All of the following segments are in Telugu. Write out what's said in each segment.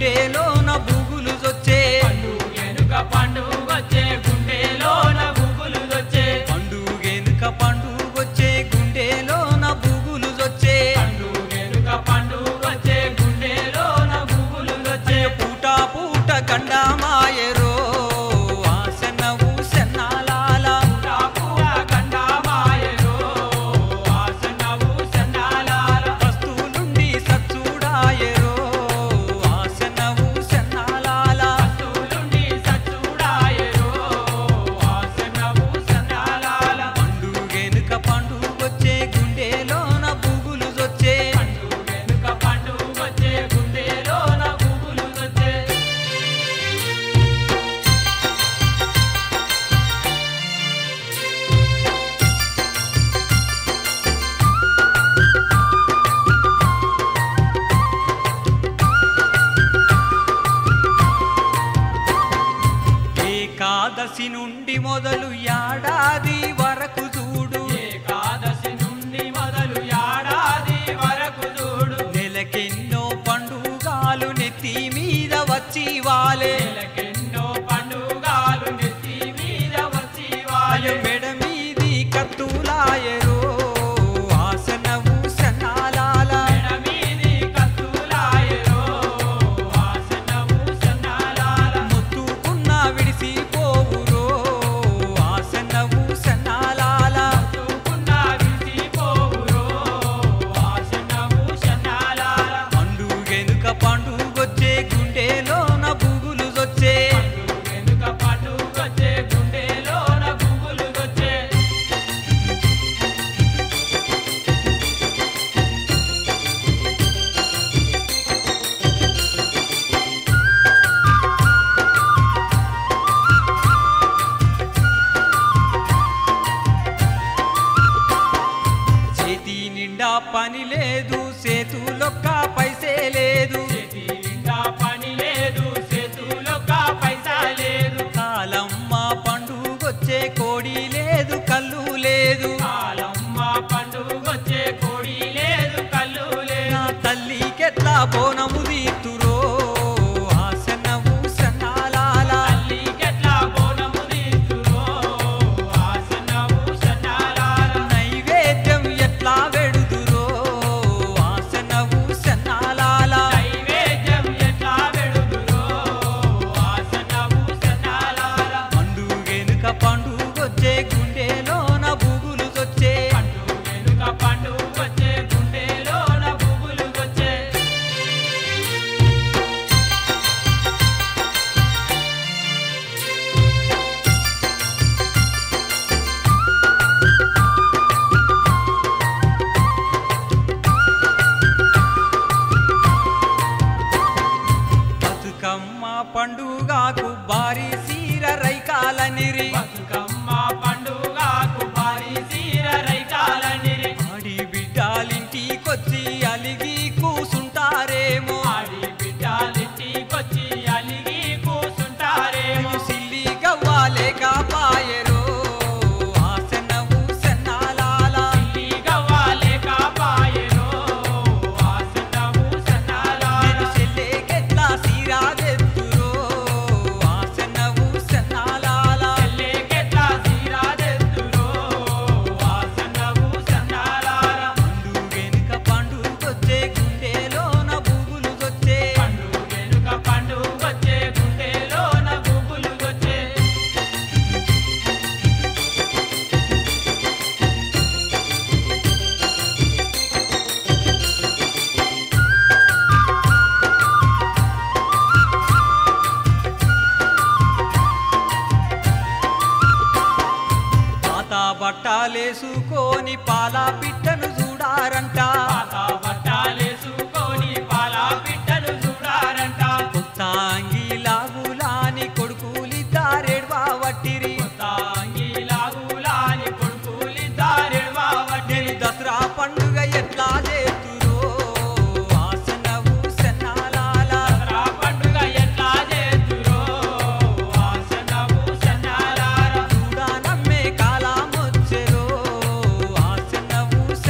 గుండెలోన బుగులు జొచ్చే పండుగెనుక పండుగొచ్చే గుండెలోన గుబులు వచ్చే పండుగెనుక పండుగొచ్చే గుండెలోన బుగులు జొచ్చే పండుగెనుక పండుగొచ్చే గుండెలోన గుబులు వచ్చే పూట పూట గండమాయరో ఆసనవు సెన్నాలాల పురా గండమాయరో ఆసనవు సన్నాలాల వస్తువులుండి సచ్చుడాయరో ఆసనవు సెన్నాలాల వస్తువులుండి సచ్చుడాయరో ఆసనవు సన్నాలాల పండుగెనుక పండుగొచ్చే గుండెలోన బుగులు జొచ్చే పండుగెనుక పండుగొచ్చే గుండెలోన గుబులు వచ్చే ఏకాదశి నుండి మొదలు ఏడాది వరకు చూడు ఏకాదశి నుండి మొదలు ఏడాది వరకు చూడు నెలకెన్నో పండుగాలు నెత్తి మీద వచ్చి వాలే నెలకెన్నో పండుగలు నెత్తి మీద వచ్చి అయ వాయే మెడ మీది కత్తులాయరో ఆసనవు సన్నాలాల మెడమీది కత్తులాయరో ఆసనము సన్నాలాల ముత్తుకున్న విడిసిపోవురో ఆసనము సన్నాలాల తూకున్న విసిపోవురో ఆసనము సన్నాలాల పండుగెనుక పండుగొచ్చే గుండెలోన బుగులు జొచ్చే వెనుక పండుగొచ్చే గుండెలోన గుబులు వచ్చే చేతి నిండా పని లేదు సేతులొక్క పైసే లేదు చేతి నిండా పని లేదు చేతులొక్క పైసా లేదు కాలమ్మ పండుగొచ్చే కోడి లేదు కళ్ళు లేదు కాలమ్మ పండుగొచ్చే కోడి లేదు కళ్ళు లేదు నా తల్లికెట్లా బోనము తీతురో ఆసనము సన్నాలాల తల్లికెట్లా బోనము తీస్తురో ఆసనము సన్నాలాల నైవేద్యం ఎట్లా వెడుదురో ఆసనవు సన్నాలాల నైవేద్యం ఎట్లా వెడుదురో ఆసనము సన్నాలాల పండుగెనుక పండుగొచ్చే గుండెలోన బుగులు వచ్చే పండు వెనుక పండుగొచ్చే గుండెలోన బుబులు వచ్చే బతుకమ్మ పండుగకు భారీ సీర రైకాలనిరి బతుకమ్మ పండుగకు భారీ సీర రైకాలనిరి ఆడి బిడ్డాలింటికొచ్చి అలిగి కూసుంటారేమో ఆడి బిడ్డాలింటికొచ్చి అలిగి కూసుంటారేమో సిల్లి గవ్వాలే కాపాయరో ఆసనవు సన్నాలాల పిల్లి గవ్వాలే కాపాయెనో ఆసనము సన్నాలాల నేను చెల్లేకెట్లా సీరాదెత్తురో ఆసనవు సన్నాలాల చెల్లేకెట్లా సీరాదెత్తురో ఆసనము సన్నాలాల పండుగెనుక పండుగొచ్చే గుండెలోన బుగులు వచ్చే పండు వెనుక పండుగొచ్చే గుండెలోన గుబులు వచ్చే పాత బట్టాలేసుకొని పాల పిట్టను చూడారంట పాత బట్టాలేసుకొని పాల పిట్టలు చూడారంట కొత్త అంగిలాగులాని కొడుకులిద్దారెడ్వా వట్టిరి కొత్త అంగీలాగులాని కొడుకులిద్దారెడవావటే నేను దసరా పండుగ ఎట్లా చేతురో ఆసనవు సన్నాలాల దసరా పండుగ ఎట్లా చేతురో ఆసనము సన్నాలార చూడానమ్మే కాలమొచ్చెరో ఆసనవు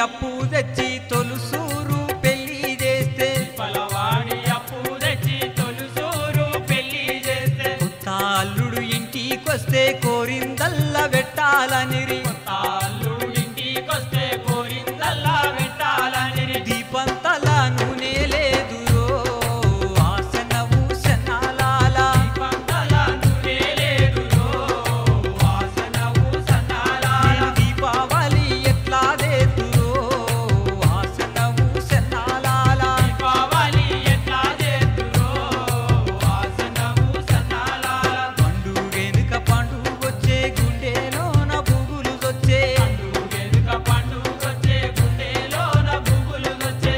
అప్పు తెచ్చి తొలుసూరు పెళ్లి చేస్తే పలవాడి అప్పు తెచ్చి తొలుసూరు పెళ్లి చేస్తే కొత్త అల్లుడు ఇంటికొస్తే కోరిందల్ల పెట్టాలనిరి తాళ్ళుడు ఇంటికొస్తే కోరిందల్లా పెట్టాలని దీపంతల నూనె లేదురో ఆసనవు సన్నాలాల దీపంతల నూనె లేదురో, వాసనవు సన్నాలాల. నేను దీపావళి ఎట్లా దేతురో ఆసనవు సన్నాలాల దీపావళి ఎట్లా చేతురో, వాసనవు సన్నాలాల. పండుగెనుక పండుగొచ్చే గుండెలోన పువ్వులు వచ్చే పండుగెనుక పండుగొచ్చే గుండెలోన పువ్వులుగొచ్చే.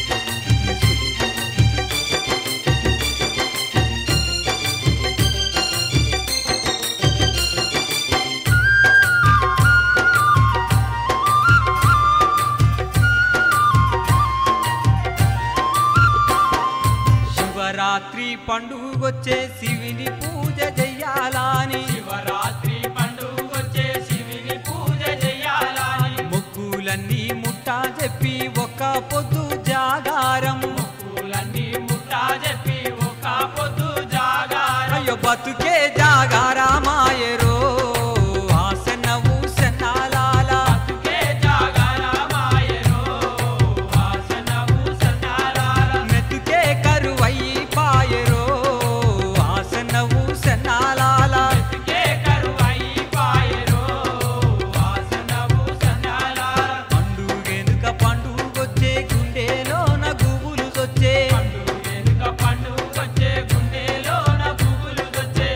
శివరాత్రి పండుగొచ్చే శివుని పూజ చెయ్యాలని శివరాత్రి పండుగొచ్చే శివుని పూజ చెయ్యాలని మొక్కులన్నీ ముట్టా చెప్పి ఒక్క పొద్దు జాగారం పూలన్నీ ముట్టా చెప్పి ఒక పొద్దు జాగారం అయ్యో బతుకే జాగారామాయరో ఆసనవు సన్నాలాల బతుకే జాగారమాయరో, వాసనవు సన్నాలాల. మెతుకే కరువయ్యి పాయరో ఆసనవు సన్నాలాల బతుకే కరువైపాయరో, వాసనవు సన్నాలాల. పండుగెనుక పండుగొచ్చే గుండెలోన గుబులు వచ్చే పండుగెనుక పండుగొచ్చే గుండెలోన పువ్వులుగొచ్చే.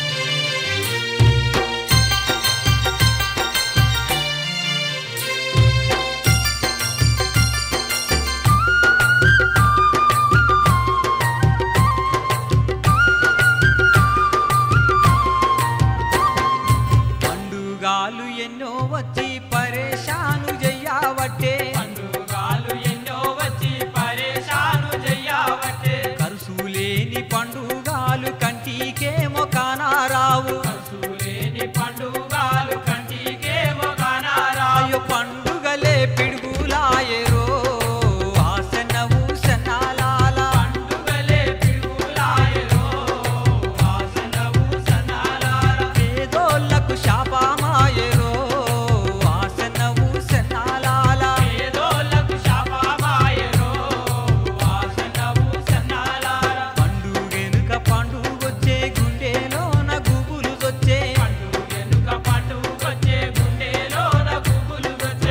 పండుగాలు ఎన్నో వచ్చి పరేషాను చెయ్యవట్టే పండుగాలు ఎన్నో వచ్చి పరేషాను చెయ్యవట్టే. కరుసులేని పండుగాలు కంటికేమో కానారావు కసులేని పండుగాలు కంటికేమో కానారావు. అయ్యో పండుగలే పిడుగులాయరో ఆసనవు సన్నాలాల పండుగలే పిడుగులాయరో, వాసనవు సన్నాలాల. పేదోళ్లకు శాపమాయరో ఆసనవు సన్నాలాల పేదోళ్ళకు శాపమాయరో, వాసనవు సన్నాలాల. పండుగెనుక పండుగొచ్చే గుండెలోన గుబులు వచ్చే పండుగెనుక పండుగొచ్చే గుండెలోన పువ్వులుగొచ్చే.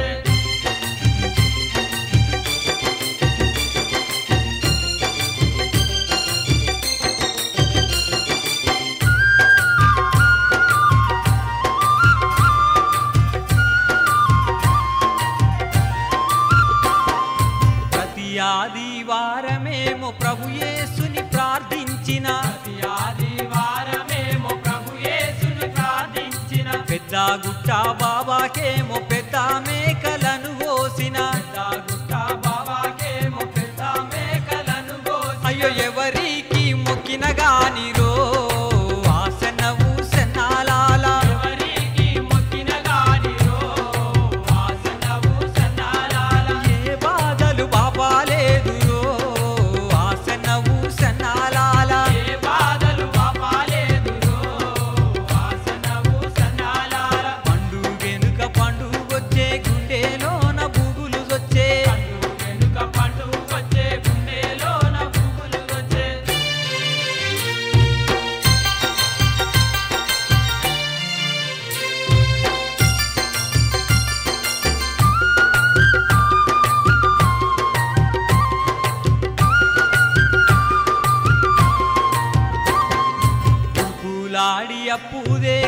ప్రతి ఆదివారమేమో ప్రభు యేసుని ప్రార్థించిన ప్రతి ఆదివారమేమో ప్రభు యేసుని ప్రార్థించిన పెద్ద గుట్ట బాబాకేమో పెద్ద మేకలను కోసిన పెద్ద గుట్ట బాబాకేమో పెద్ద మేకలను కోసి అయ్యో ఎవరికి మొక్కిన గానిరో ఆసనవు సన్నాలాల ఎవరికి మొక్కిన గానిరో, వాసనవు సన్నాలాల. ఏ బాధలు బాపాలేదురో ఆసనవు సన్నాలాల ఏ బాధలు పాపాలేదురో, వాసనవు సన్నాలాల. పండుగెనుక పండుగొచ్చే గుండెలోన బుగులు వచ్చే పండుగెనుక పండుగొచ్చే గుండెలోన పువ్వులుగొచ్చే. పూలాడి అప్పుదే